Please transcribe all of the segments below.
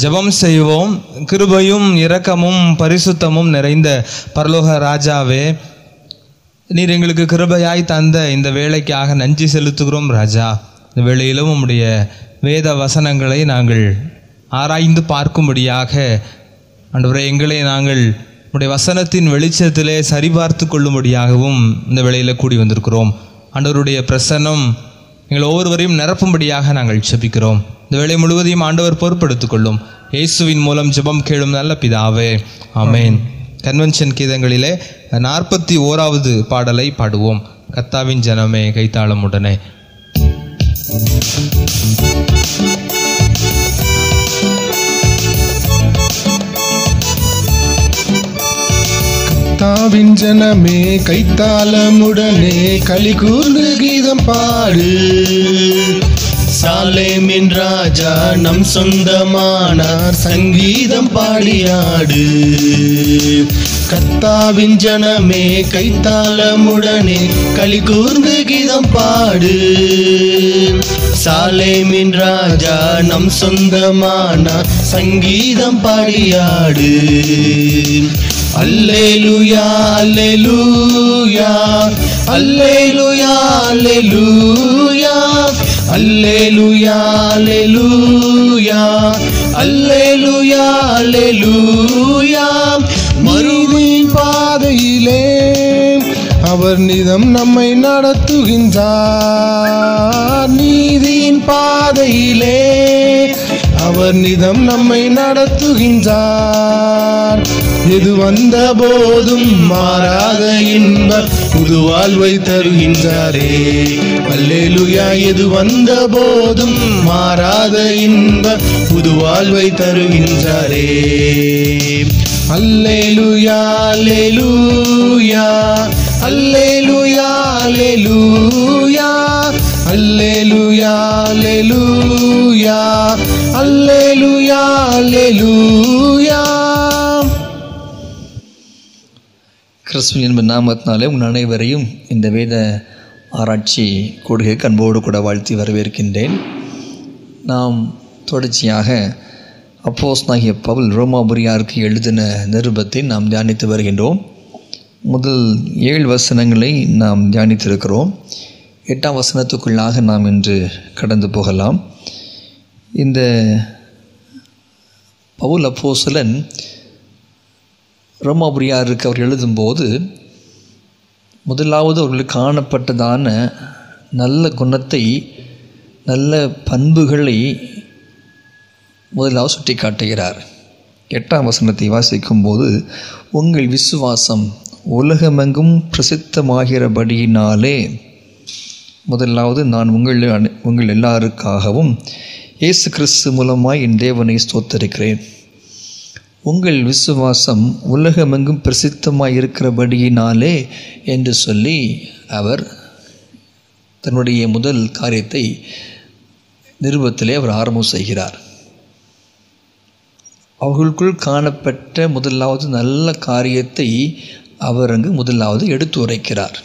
ஜெபம் செய்வோம் கிருபையும் இரக்கமும் பரிசுத்தமும் நிறைந்த பரலோக ராஜாவே நீர் எங்களுக்கு கிருபையாய் தந்த இந்த வேலைக்காக நன்றி செலுத்துகிறோம் ராஜா இந்த வேளையிலும் உம்முடைய வேத வசனங்களை நாங்கள் ஆராய்ந்து பார்க்கும்படியாக ஆண்டவரே எங்களை நாங்கள் உம்முடைய வசனத்தின் வெளிச்சத்திலே சரிபார்த்து கொள்ளும்படியாகவும் இந்த வேளையில் கூடி வந்திருக்கிறோம் ஆண்டவருடைய பிரசன்னம் எங்கள் ஒவ்வொருவரையும் நிரப்பும்படியாக நாங்கள் செபிக்கிறோம் இந்த வேலை முழுவதையும் ஆண்டவர் பொறுப்படுத்திக் கொள்ளும் இயேசுவின் மூலம் ஜெபம் கேளும் நல்ல பிதாவே ஆமென் கன்வென்ஷன் கீதங்களிலே நாற்பத்தி ஓராவது பாடலை பாடுவோம் கத்தாவின் ஜனமே கைத்தாளமுடனே தாவின் ஜனமே கைத்தாளமுடனே களி கூர்ந்து கீதம் பாடு சாலேமின் ராஜா நம் சொந்தமானார் சங்கீதம் பாடியாடு கத்தாவின் ஜனமே கைத்தாளமுடனே களி கூர்ந்து கீதம் பாடு சாலேமின் ராஜா நம் சொந்தமானார் சங்கீதம் பாடியாடு அல்லேலுயா அல்லேலூயா அல்லேலுயா அல்லேலூயா அல்லேலுயா அல்லேலூயா அல்லேலுயா அல்லேலூயா மறுமையின் பாதையிலே அவர் நிதம் நம்மை நடத்துகின்றார் நீதியின் பாதையிலே அவர் நிதம் நம்மை நடத்துகின்றார் எது வந்த போதும் மாறாத இன்ப புது வாழ்வை தருகின்றாரே அல்லேலுயா எது வந்த போதும் மாறாத இன்ப புது வாழ்வை தருகின்றாரே அல்லேலுயா அல்லேலூயா அல்லேலுயா அல்லேலூயா அல்லேலுயா அல்லேலூயா அல்லேலுயா அல்லேலூயா கிறிஸ்துவின் என்ப நாமத்தினாலே உங்கள் அனைவரையும் இந்த வேத ஆராய்ச்சி கூடுகை அன்போடு கூட வாழ்த்தி வரவேற்கின்றேன் நாம் தொடர்ச்சியாக அப்போஸ் நாகிய பவுல் ரோமாபுரியாருக்கு எழுதின நிருபத்தை நாம் தியானித்து வருகின்றோம் முதல் ஏழு வசனங்களை நாம் தியானித்திருக்கிறோம் எட்டாம் வசனத்துக்குள்ளாக நாம் இன்று கடந்து போகலாம் இந்த பவுல் அப்போசலன் ரோமாபுரியாருக்கு அவர் எழுதும்போது முதலாவது அவர்களுக்கு காணப்பட்டதான நல்ல குணத்தை நல்ல பண்புகளை முதலாவது சுட்டி காட்டுகிறார் எட்டாம் வசனத்தை வாசிக்கும்போது உங்கள் விசுவாசம் உலகமெங்கும் பிரசித்தமாகிறபடியினாலே முதலாவது நான் உங்கள் அனை- உங்கள் எல்லாருக்காகவும் இயேசு கிறிஸ்து மூலமாய் என் தேவனை ஸ்தோத்தரிக்கிறேன் உங்கள் விசுவாசம் உலகமெங்கும் பிரசித்தமாய் இருக்கிறபடியினாலே என்று சொல்லி அவர் தன்னுடைய முதல் காரியத்தை நிருபத்திலே அவர் ஆரம்பம் செய்கிறார் அவர்களுக்குள் காணப்பட்ட முதலாவது நல்ல காரியத்தை அவர் அங்கு முதலாவது எடுத்து உரைக்கிறார்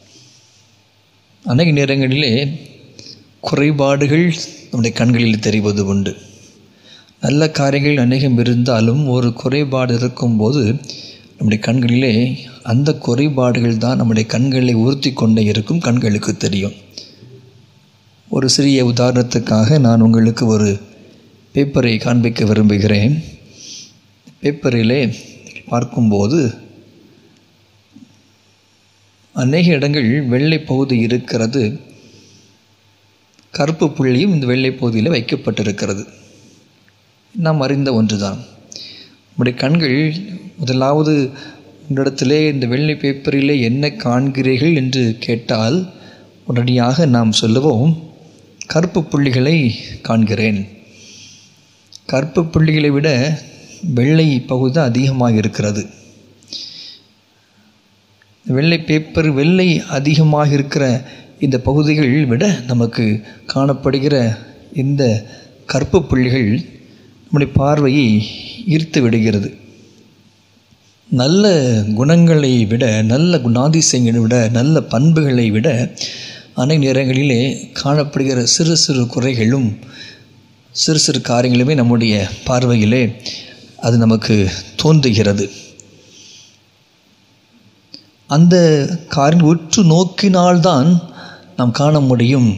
அநேக நேரங்களிலே குறைபாடுகள் நம்முடைய கண்களில் தெரிவது உண்டு நல்ல காரியங்கள் அநேகம் இருந்தாலும் ஒரு குறைபாடு இருக்கும்போது நம்முடைய கண்களிலே அந்த குறைபாடுகள் தான் நம்முடைய கண்களை உறுத்தி கொண்டே இருக்கும் கண்களுக்கு தெரியும் ஒரு சிறிய உதாரணத்துக்காக நான் உங்களுக்கு ஒரு பேப்பரை காண்பிக்க விரும்புகிறேன் பேப்பரிலே பார்க்கும்போது அநேக இடங்கள் வெள்ளை பகுதி இருக்கிறது கருப்பு புள்ளியும் இந்த வெள்ளை பகுதியில் வைக்கப்பட்டிருக்கிறது நாம் அறிந்த ஒன்றுதான் நம்முடைய கண்கள் முதலாவது உங்களிடத்திலே இந்த வெள்ளை பேப்பரிலே என்ன காண்கிறீர்கள் என்று கேட்டால் உடனடியாக நாம் சொல்லுவோம் கருப்பு புள்ளிகளை காண்கிறேன் கருப்பு புள்ளிகளை விட வெள்ளை பகுதி தான் அதிகமாக இருக்கிறது வெள்ளை பேப்பர் வெள்ளை அதிகமாக இருக்கிற இந்த பகுதிகள் விட நமக்கு காணப்படுகிற இந்த கருப்பு புள்ளிகள் நம்முடைய பார்வையை ஈர்த்து விடுகிறது நல்ல குணங்களை விட நல்ல குணாதிசயங்களை விட நல்ல பண்புகளை விட அனைத்து நேரங்களிலே காணப்படுகிற சிறு சிறு குறைகளும் சிறு சிறு காரியங்களுமே நம்முடைய பார்வையிலே அது நமக்கு தோன்றுகிறது அந்த காரியம் உற்று நோக்கினால்தான் நாம் காண முடியும்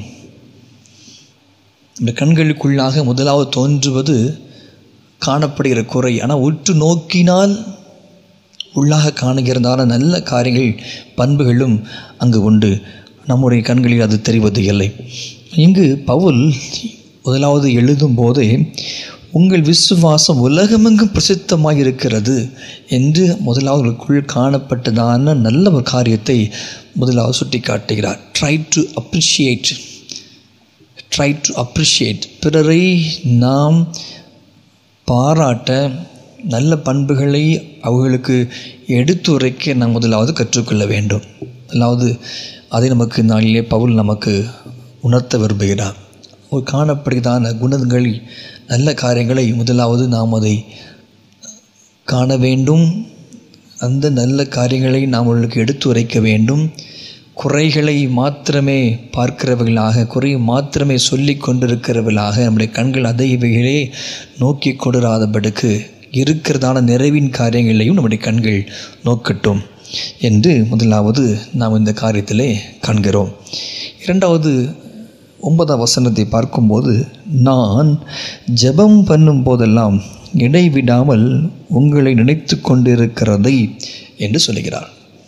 இந்த கண்களுக்குள்ளாக முதலாவது தோன்றுவது காணப்படுகிற குறை ஆனால் உற்று நோக்கினால் உள்ளாக காணுகிறதான நல்ல காரியங்கள் பண்புகளும் அங்கு உண்டு நம்முடைய கண்களில் அது தெரிவது இல்லை இங்கு பவுல் முதலாவது எழுதும் போதே உங்கள் விசுவாசம் உலகமெங்கும் பிரசித்தமாக இருக்கிறது என்று முதலாவதுக்குள் காணப்பட்டதான நல்ல ஒரு காரியத்தை முதலாவது சுட்டி காட்டுகிறார் try to appreciate try to appreciate பிறரை நாம் பாராட்ட நல்ல பண்புகளை அவர்களுக்கு எடுத்துரைக்க நாம் முதலாவது கற்றுக்கொள்ள வேண்டும் முதலாவது அதை நமக்கு நாளிலே பவுல் நமக்கு உணர்த்த விரும்புகிறார் ஒரு காணப்படுகிறதான குணங்கள் நல்ல காரியங்களை முதலாவது நாம் அதை காண வேண்டும் அந்த நல்ல காரியங்களை நாம் அவர்களுக்கு எடுத்துரைக்க வேண்டும் குறைகளை மாத்திரமே பார்க்கிறவர்களாக குறை மாத்திரமே சொல்லி கொண்டிருக்கிறவர்களாக நம்முடைய கண்கள் அதை இவைகளே நோக்கி கொடுராதபடிக்கு இருக்கிறதான நிறைவின் காரியங்களையும் நம்முடைய கண்கள் நோக்கட்டும் என்று முதலாவது நாம் இந்த காரியத்திலே காண்கிறோம் இரண்டாவது ஒன்பதாம் வசனத்தை பார்க்கும்போது நான் ஜெபம் பண்ணும் போதெல்லாம் இடைவிடாமல் உங்களை நினைத்து கொண்டிருக்கிறதை என்று சொல்லுகிறார்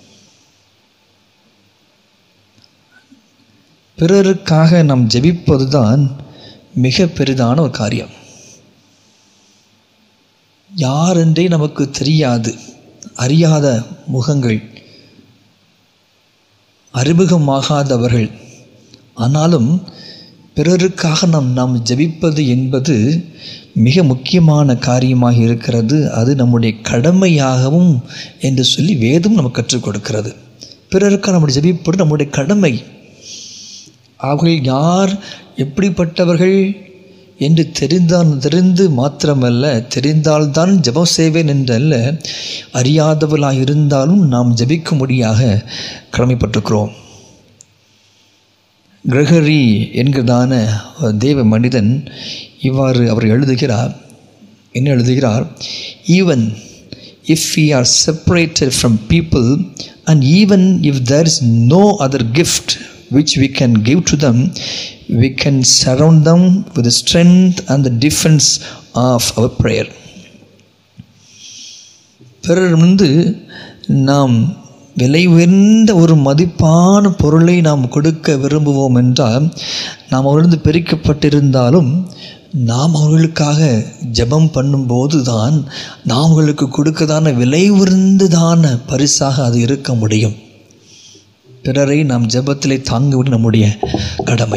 பிறருக்காக நாம் ஜெபிப்பது தான் மிக பெரிதான ஒரு காரியம் யாரென்றே நமக்கு தெரியாது அறியாத முகங்கள் அறிமுகமாகாதவர்கள் ஆனாலும் பிறருக்காக நாம் நாம் ஜெபிப்பது என்பது மிக முக்கியமான காரியமாக இருக்கிறது அது நம்முடைய கடமையாகவும் என்று சொல்லி வேதம் நமக்கு கற்றுக் கொடுக்கிறது பிறருக்காக நம்முடைய ஜெபிப்பது நம்முடைய கடமை அவர்கள் யார் எப்படிப்பட்டவர்கள் என்று தெரிந்தான் தெரிந்து மாத்திரமல்ல தெரிந்தால்தான் ஜெபம் செய்வேன் என்றல்ல அறியாதவர்களாக இருந்தாலும் நாம் ஜெபிக்கும்படியாக கடமைப்பட்டிருக்கிறோம் கிரகரி என்கிறதான தேவ மனிதன் இவ்வாறு அவர் எழுதுகிறார் என்ன எழுதுகிறார் even if we are separated from people and even if there is no other gift which we can give to them, we can surround them with the strength and the defense of our prayer. பிறர் வந்து நாம் விலை உயர்ந்த ஒரு மதிப்பான பொருளை நாம் கொடுக்க விரும்புவோம் என்றால் நாம் அவர்ந்து பிரிக்கப்பட்டிருந்தாலும் நாம் அவர்களுக்காக ஜெபம் பண்ணும்போது தான் நாம் அவர்களுக்கு கொடுக்கதான விலை உயர்ந்ததான பரிசாக அது இருக்க முடியும் பிறரை நாம் ஜெபத்திலே தாங்குவது நம்முடைய கடமை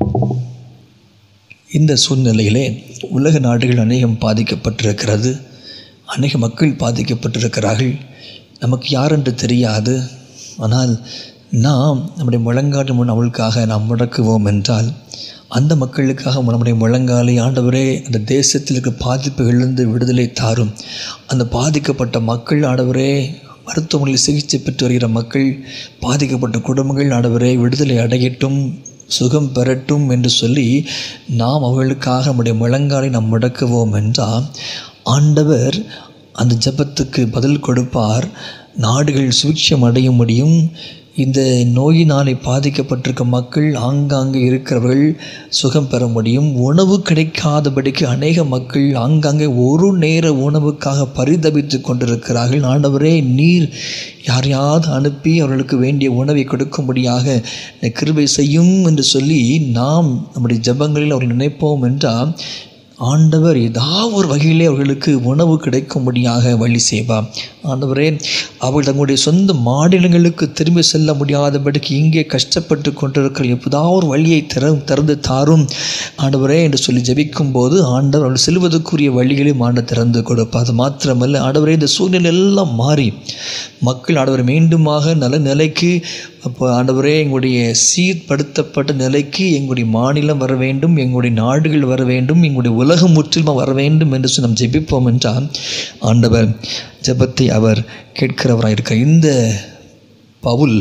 இந்த சூழ்நிலையிலே உலக நாடுகள் அநேகம் பாதிக்கப்பட்டிருக்கிறது அநேக மக்கள் பாதிக்கப்பட்டிருக்கிறார்கள் நமக்கு யார் என்று தெரியாது ஆனால் நாம் நம்முடைய முழங்காட்டு முன் அவளுக்காக நாம் முடக்குவோம் என்றால் அந்த மக்களுக்காக நம்முடைய முழங்காலை ஆண்டவரே அந்த தேசத்தில் இருக்க பாதிப்புகளிலிருந்து விடுதலை தாரும் அந்த பாதிக்கப்பட்ட மக்கள் ஆண்டவரே மருத்துவமனையில் சிகிச்சை பெற்று வருகிற மக்கள் பாதிக்கப்பட்ட குடும்பங்கள் ஆண்டவரே விடுதலை அடையட்டும் சுகம் பெறட்டும் என்று சொல்லி நாம் அவர்களுக்காக நம்முடைய முழங்காலை நாம் முடக்குவோம் என்றால் ஆண்டவர் அந்த ஜெபத்துக்கு பதில் கொடுப்பார் நாடுகள் சுவிட்சம் அடைய முடியும் இந்த நோயினாலே பாதிக்கப்பட்டிருக்க மக்கள் ஆங்காங்கே இருக்கிறவர்கள் சுகம் பெற முடியும் உணவு கிடைக்காதபடிக்கு அநேக மக்கள் ஆங்காங்கே ஒரு நேர உணவுக்காக பரிதபித்து கொண்டிருக்கிறார்கள் ஆண்டவரே நீர் யாரையாவது அனுப்பி அவர்களுக்கு வேண்டிய உணவை கொடுக்கும்படியாக கிருபை செய்யும் என்று சொல்லி நாம் நம்முடைய ஜபங்களில் அவர்கள் நினைப்போம் என்றால் ஆண்டவர் ஏதாவது ஒரு வகையிலே அவர்களுக்கு உணவு கிடைக்கும்படியாக வழி செய்வார் ஆண்டவரே அவர்கள் தங்களுடைய சொந்த மாநிலங்களுக்கு திரும்பி செல்ல முடியாதபடிக்கு இங்கே கஷ்டப்பட்டு கொண்டிருக்கிற எப்போதாவது ஒரு வழியை திற திறந்து தாரும் ஆண்டவரே என்று சொல்லி ஜெபிக்கும் போது ஆண்டவர் அவர்கள் செல்வதற்குரிய வழிகளையும் ஆண்டு திறந்து கொடுப்பார் அது மாத்திரமல்ல ஆண்டவரே இந்த சூழ்நிலை எல்லாம் மாறி மக்கள் ஆண்டவர் மீண்டுமாக நல்ல நிலைக்கு அப்போ ஆண்டவரே எங்களுடைய சீர்படுத்தப்பட்ட நிலைக்கு எங்களுடைய மாநிலம் வர வேண்டும் எங்களுடைய நாடுகள் வர வேண்டும் எங்களுடைய உலகம் முற்றிலுமாக வர வேண்டும் என்று சொல்லி நாம் ஜெபிப்போம் என்றால் ஆண்டவர் ஜெபத்தை அவர் கேட்கிறவராக இருக்க இந்த பவுல்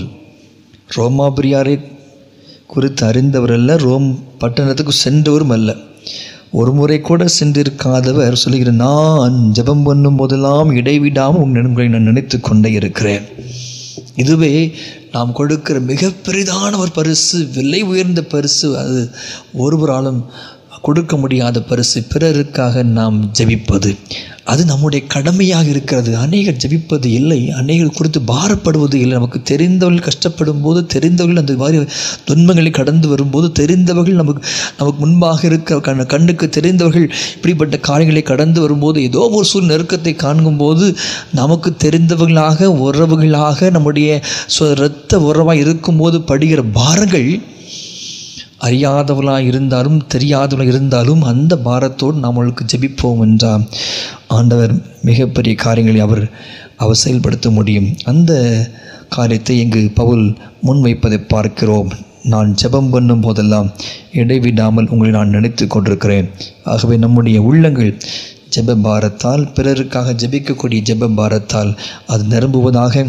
ரோமாபிரியாரை குறித்து அறிந்தவர் அல்ல ரோம் பட்டணத்துக்கு சென்றவரும் அல்ல ஒரு முறை கூட சென்றிருக்காதவர் சொல்லுகிற நான் ஜெபம் பண்ணும் போதெல்லாம் இடைவிடாமல் உங்களை நான் நினைத்து கொண்டே இருக்கிறேன் இதுவே நாம் கொடுக்கிற மிக பெரிதான ஒரு பரிசு விலை உயர்ந்த பரிசு அது ஒருவராலும் கொடுக்க முடியாத பரிசு பிறருக்காக நாம் ஜெபிப்பது அது நம்முடைய கடமையாக இருக்கிறது அநேகர் ஜெபிப்பது இல்லை அநேகர் குறித்து பாரப்படுவது இல்லை நமக்கு தெரிந்தவர்கள் கஷ்டப்படும் போது தெரிந்தவர்கள் அந்த மாதிரி துன்பங்களை கடந்து வரும்போது தெரிந்தவர்கள் நமக்கு நமக்கு முன்பாக இருக்க கண் கண்ணுக்கு தெரிந்தவர்கள் இப்படிப்பட்ட காரியங்களை கடந்து வரும்போது ஏதோ ஒரு சூழ் நெருக்கத்தை காண்கும்போது நமக்கு தெரிந்தவர்களாக உறவுகளாக நம்முடைய சொ- இரத்த உறவாக இருக்கும்போது படுகிற பாரங்கள் அறியாதவர்களாக இருந்தாலும் தெரியாதவர்களாக இருந்தாலும் அந்த பாரத்தோடு நாம் அவளுக்கு ஜெபிப்போம் என்றால் ஆண்டவர் மிகப்பெரிய காரியங்களை அவர் அவர் செயல்படுத்த முடியும் அந்த காரியத்தை இங்கு பவுல் முன்வைப்பதை பார்க்கிறோம் நான் ஜெபம் பண்ணும் போதெல்லாம் இடைவிடாமல் உங்களை நான் நினைத்து கொண்டிருக்கிறேன் ஆகவே நம்முடைய உள்ளங்கள் ஜெப பாரத்தால் பிறருக்காக ஜெபிக்கக்கூடிய ஜெப பாரத்தால் அது நிரம்புவதாக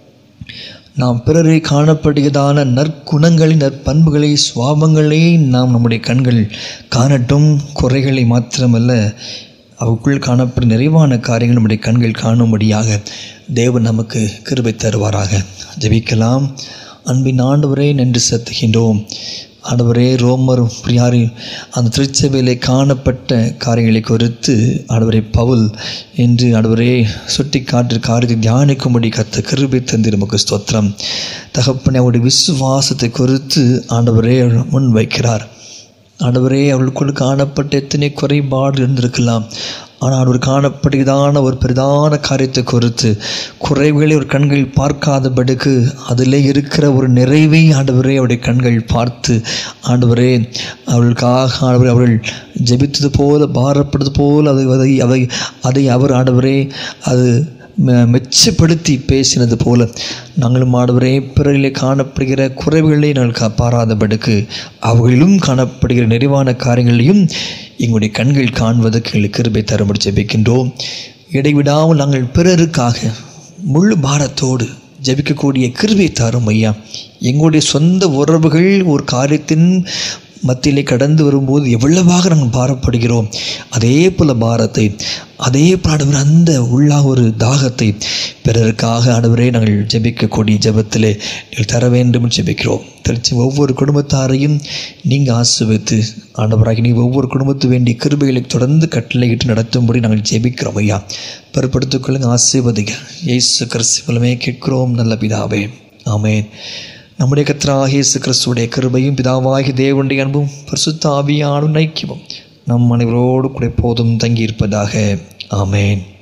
நாம் பிறரை காணப்படுகிறதான நற்குணங்களை நற்பண்புகளை சுவாபங்களை நாம் நம்முடைய கண்கள் காணட்டும் குறைகளை மாத்திரமல்ல அவருக்குள் காணப்படும் நிறைவான காரியங்கள் நம்முடைய கண்கள் காணும்படியாக தேவன் நமக்கு கிருபை தருவாராக ஜெபிக்கலாம் அன்பின் ஆண்டவரே நன்றி செத்துகின்றோம் ஆண்டவரே ரோமர் பிரியாரி அந்த திருச்சபையிலே காணப்பட்ட காரியங்களை குறித்து ஆண்டவரே பவுல் என்று ஆண்டவரே சுட்டி காட்டு காரியத்தை தியானிக்கும்படி கத்த கிருபை தந்து நமக்கு ஸ்தோத்திரம் தகப்பனை அவருடைய விசுவாசத்தை குறித்து ஆண்டவரே முன் வைக்கிறார் ஆண்டவரே அவளுக்குள் காணப்பட்ட எத்தனை குறைபாடு இருந்திருக்கலாம் ஆனால் அவர் காணப்படுகிறதான ஒரு பிரதான காரியத்தை குறித்து குறைவுகளை ஒரு கண்கள் பார்க்காதபடிக்கு அதிலே இருக்கிற ஒரு நிறைவை ஆண்டவரே அவருடைய கண்கள் பார்த்து ஆண்டவரே அவளுக்காக ஆண்டவரே அவர்கள் ஜெபித்தது போல பாரப்படுறது போல அதை அதை அதை அதை அவர் ஆண்டவரே அது மெ- மெச்சப்படுத்தி பேசினது போல நாங்களும் ஆண்டவரே பிறரிலே காணப்படுகிற குறைவுகளை நாங்கள் கா- பாராதபடிக்கு அவர்களிலும் காணப்படுகிற நிறைவான காரியங்களையும் எங்களுடைய கண்கள் காண்பதற்கு எங்களுக்கு கிருபை தரும்படி ஜெபிக்கின்றோம் இடைவிடாமல் நாங்கள் பிறருக்காக முழு பாரத்தோடு ஜெபிக்கக்கூடிய கிருபை தாரும் ஐயா எங்களுடைய சொந்த உறவுகள் ஒரு காரியத்தின் மத்தியிலே கடந்து வரும்போது எவ்வளவாக நாங்கள் பாரப்படுகிறோம் அதே போல பாரத்தை அதே பாடவர் அந்த உள்ளாக ஒரு தாகத்தை பிறருக்காக ஆண்டவரே நாங்கள் ஜெபிக்கக்கூடிய ஜெபத்திலே நீங்கள் தர வேண்டும் என்று ஜெபிக்கிறோம் திருச்சி ஒவ்வொரு குடும்பத்தாரையும் நீங்கள் ஆசிர்வித்து ஆண்டவராகி நீ ஒவ்வொரு குடும்பத்து வேண்டிய கிருபைகளை தொடர்ந்து கட்டளையிட்டு நடத்தும்படி நாங்கள் ஜெபிக்கிறோம் ஐயா பொறுப்படுத்திக் கொள்ளுங்க ஆசீர்வதிங்க இயேசு கிறிஸ்து மூலமே கேட்கிறோம் நல்ல பிதாவே ஆமென் நம்முடைய கர்த்தராகிய இயேசு கிறிஸ்துடைய கிருபையும் பிதாவாகி தேவனுடைய அன்பும் பரிசுத்த ஆவியான ஐக்கியமும் நம் அனைவரோடு கூட போதும் தங்கியிருப்பதாக ஆமென்